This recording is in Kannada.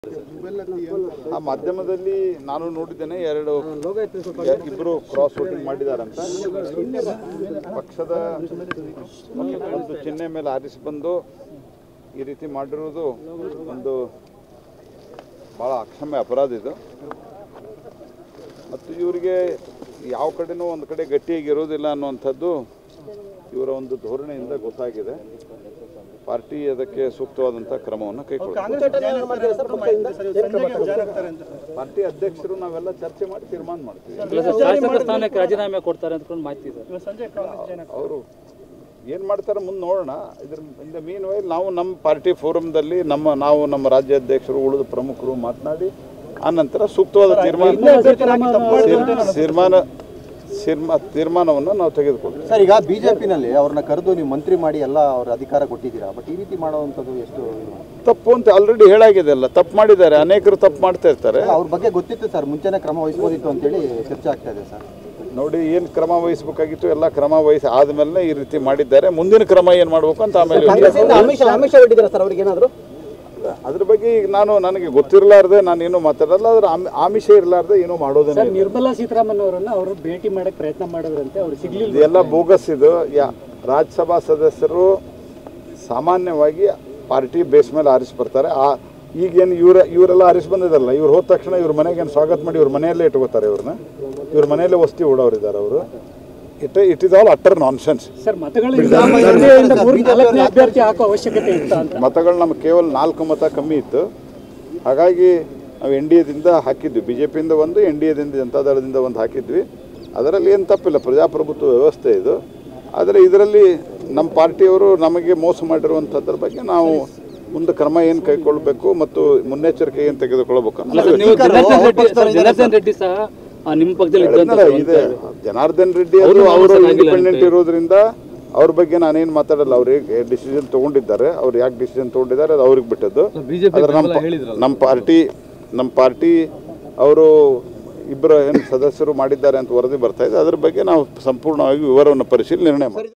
ಆ ಮಾಧ್ಯಮದಲ್ಲಿ ನಾನು ನೋಡಿದ್ದೇನೆ ಎರಡು ಎ- ಇಬ್ರು ಕ್ರಾಸ್ ವೋಟಿಂಗ್ ಮಾಡಿದಾರಂತ ಪಕ್ಷದ ಒಂದು ಚಿಹ್ನೆ ಮೇಲೆ ಆರಿಸಿ ಬಂದು ಈ ರೀತಿ ಮಾಡಿರೋದು ಒಂದು ಭಾಳ ಅಕ್ಷಮ್ಯ ಅಪರಾಧ ಇದು ಮತ್ತು ಇವರಿಗೆ ಯಾವ ಕಡೆನೂ ಒಂದು ಕಡೆ ಗಟ್ಟಿಯಾಗಿರೋದಿಲ್ಲ ಅನ್ನುವಂಥದ್ದು ಇವರ ಒಂದು ಧೋರಣೆಯಿಂದ ಗೊತ್ತಾಗಿದೆ ಪಾರ್ಟಿ ಅದಕ್ಕೆ ಸೂಕ್ತವಾದಂಥ ಕ್ರಮವನ್ನು ಕೈಗೊಳ್ಳುತ್ತೆ ಪಾರ್ಟಿ ಅಧ್ಯಕ್ಷರು ನಾವೆಲ್ಲ ಚರ್ಚೆ ಮಾಡಿ ತೀರ್ಮಾನ ಮಾಡ್ತೀವಿ ಇಲ್ಲ ಸರ್, ಶಾಸಕ ಸ್ಥಾನಕ್ಕೆ ರಾಜೀನಾಮೆ ಕೊಡ್ತಾರೆ ಅಂದ್ಕೊಂಡು ಮಾಹಿತಿ ಸರ್ ಅವರು ಏನು ಮಾಡ್ತಾರೆ ಮುಂದೆ ನೋಡೋಣ ಇದ್ರ ಇಂದ ಮೀನ್ ವೈಲ್ ನಾವು ನಮ್ಮ ಪಾರ್ಟಿ ಫೋರಮ್ದಲ್ಲಿ ನಮ್ಮ ನಾವು ನಮ್ಮ ರಾಜ್ಯಾಧ್ಯಕ್ಷರು ಉಳಿದ ಪ್ರಮುಖರು ಮಾತನಾಡಿ ಆ ನಂತರ ಸೂಕ್ತವಾದ ತೀರ್ಮಾನ ತೀರ್- ತೀರ್ಮಾನ ತೀರ್ಮಾ ತೀರ್ಮಾನವನ್ನು ನಾವು ತೆಗೆದುಕೊಳ್ತೀವಿ ಸರ್ ಈಗ ಬಿಜೆಪಿನಲ್ಲಿ ಅವ್ರನ್ನ ಕರೆದು ನೀವು ಮಂತ್ರಿ ಮಾಡಿ ಎಲ್ಲ ಅವ್ರ ಅಧಿಕಾರ ಕೊಟ್ಟಿದ್ದೀರಾ ಬಟ್ ಈ ರೀತಿ ಮಾಡುವಂಥದ್ದು ಎಷ್ಟು ಇದು? ತಪ್ಪು ಅಂತ ಆಲ್ರೆಡಿ ಹೇಳಾಗಿದೆ ಅಲ್ಲ ತಪ್ಪು ಮಾಡಿದ್ದಾರೆ ಅನೇಕರು ತಪ್ಪು ಮಾಡ್ತಾ ಇರ್ತಾರೆ ಅವ್ರ ಬಗ್ಗೆ ಗೊತ್ತಿತ್ತು ಸರ್ ಮುಂಚೆನೇ ಕ್ರಮ ವಹಿಸ್ಬೋದಿತ್ತು ಅಂತೇಳಿ ಚರ್ಚೆ ಆಗ್ತಾ ಇದೆ ಸರ್ ನೋಡಿ ಏನು ಕ್ರಮ ವಹಿಸಬೇಕಾಗಿತ್ತು ಎಲ್ಲ ಕ್ರಮ ವಹಿಸಿ ಆದ್ಮೇಲೆ ಈ ರೀತಿ ಮಾಡಿದ್ದಾರೆ ಮುಂದಿನ ಕ್ರಮ ಏನು ಮಾಡಬೇಕು ಅಂತ ಆಮೇಲೆ ಯೋಚನೆ ಆಮಿಷ ಆಮಿಷ ಒಡ್ಡಿದ್ದೀರಾ ಸರ್ ಅವ್ರಿಗೆ ಏನಾದ್ರು ಅದ್ರ ಬಗ್ಗೆ ಈಗ ನಾನು ನನಗೆ ಗೊತ್ತಿರಲಾರ್ದೆ ನಾನು ಏನೂ ಮಾತಾಡಲ್ಲ ಅದ್ರ ಆಮಿ- ಆಮಿಷ ಇರಲಾರ್ದೆ ಏನೂ ಮಾಡೋದೇ ಸರ್ ನಿರ್ಮಲಾ ಸೀತಾರಾಮನ್ ಅವರನ್ನ ಅವರು ಭೇಟಿ ಮಾಡಕ್ ಪ್ರಯತ್ನ ಮಾಡಿದ್ರಂತೆ ಅವ್ರು ಸಿಗ್ಲಿಲ್ಲ ಇದೆಲ್ಲ ಬೋಗಸ್ ಇದು ಯಾ ರಾಜ್ಯಸಭಾ ಸದಸ್ಯರು ಸಾಮಾನ್ಯವಾಗಿ ಪಾರ್ಟಿ ಬೇಸ್ ಮೇಲೆ ಆರಿಸಿ ಬರ್ತಾರೆ ಆ ಈಗೇನು ಇವ್ರ ಇವರೆಲ್ಲ ಆರಿಸಿ ಬಂದಿದಾರಲ್ಲ ಇವ್ರು ಹೋದ ತಕ್ಷಣ ಇವ್ರ ಮನೆಗೆ ಏನು ಸ್ವಾಗತ ಮಾಡಿ ಇವ್ರ ಮನೆಯಲ್ಲೇ ಇಟ್ಕೋತಾರೆ ಇವ್ರನ್ನ ಇವ್ರ ಮನೆಯಲ್ಲೇ ವಸ್ತಿ ಓಡೋರಿದ್ದಾರೆ ಅವರು it it is all utter nonsense sir ಮತಗಳು ಹಿಂದೆಯಿಂದ ಮೂರು ನಾಲ್ಕನೇ ಅಭ್ಯರ್ಥಿ ಹಾಕೋ ಅವಶ್ಯಕತೆ ಇತ್ತ ಅಂತ ಮತಗಳು ನಮ್ಗೆ ಕೇವಲ ನಾಲ್ಕು ಮತ ಕಮ್ಮಿ ಇತ್ತು ಹಾಗಾಗಿ ನಾವು ಎನ್ ಡಿ ಎದಿಂದ ಹಾಕಿದ್ವಿ ಬಿ ಜೆ ಪಿಯಿಂದ ಒಂದು ಎನ್ ಡಿ ಎದಿಂದ ಜನತಾದಳದಿಂದ ಒಂದು ಹಾಕಿದ್ವಿ ಅದರಲ್ಲಿ ಏನು ತಪ್ಪಿಲ್ಲ ಪ್ರಜಾಪ್ರಭುತ್ವ ವ್ಯವಸ್ಥೆ ಇದು ಆದರೆ ಇದರಲ್ಲಿ ನಮ್ಮ ಪಾರ್ಟಿಯವರು ನಮಗೆ ಮೋಸ ಮಾಡಿರುವಂಥದ್ರ ಬಗ್ಗೆ ನಾವು ಮುಂದೆ ಕ್ರಮ ಏನು ಕೈಗೊಳ್ಳಬೇಕು ಮತ್ತು ಮುನ್ನೆಚ್ಚರಿಕೆ ಏನು ತೆಗೆದುಕೊಳ್ಬೇಕು ಅನ್ನೋದು ನೀವು ಜನಾರ್ದನ್ ರೆಡ್ಡಿ ಸರ್ ಜನಾರ್ದನ್ ರೆಡ್ಡಿ ಸಹ ಆ, ನಿಮ್ಮ ಪಕ್ಕದಲ್ಲಿ ಇದ್ದಂತ ಹೇಳಿದ್ನಲ್ಲ, ಇದೆ ಜನಾರ್ದನ್ ರೆಡ್ಡಿ ಅವರು ಅವರು ಇಂಡಿಪೆಂಡೆಂಟ್ ಇರೋದ್ರಿಂದ ಅವ್ರ ಬಗ್ಗೆ ನಾನೇನು ಮಾತಾಡಲ್ಲ ಅವ್ರಿಗೆ ಡಿಸಿಷನ್ ತಗೊಂಡಿದ್ದಾರೆ ಅವ್ರು ಯಾಕೆ ಡಿಸಿಷನ್ ತಗೊಂಡಿದ್ದಾರೆ ಅದು ಅವ್ರಿಗೆ ಬಿಟ್ಟದ್ದು ಆದ್ರೆ ನಮ್ಮ ಪ- ನಮ್ಮ ಪಾರ್ಟಿ ನಮ್ಮ ಪಾರ್ಟಿ ಅವರು ಇಬ್ಬರು ಏನು ಸದಸ್ಯರು ಮಾಡಿದ್ದಾರೆ ಅಂತ ವರದಿ ಬರ್ತಾ ಇದೆ ಅದ್ರ ಬಗ್ಗೆ ನಾವು ಸಂಪೂರ್ಣವಾಗಿ ವಿವರವನ್ನು ಪರಿಶೀಲನೆ ನಿರ್ಣಯ ಮಾಡ್ತೀವಿ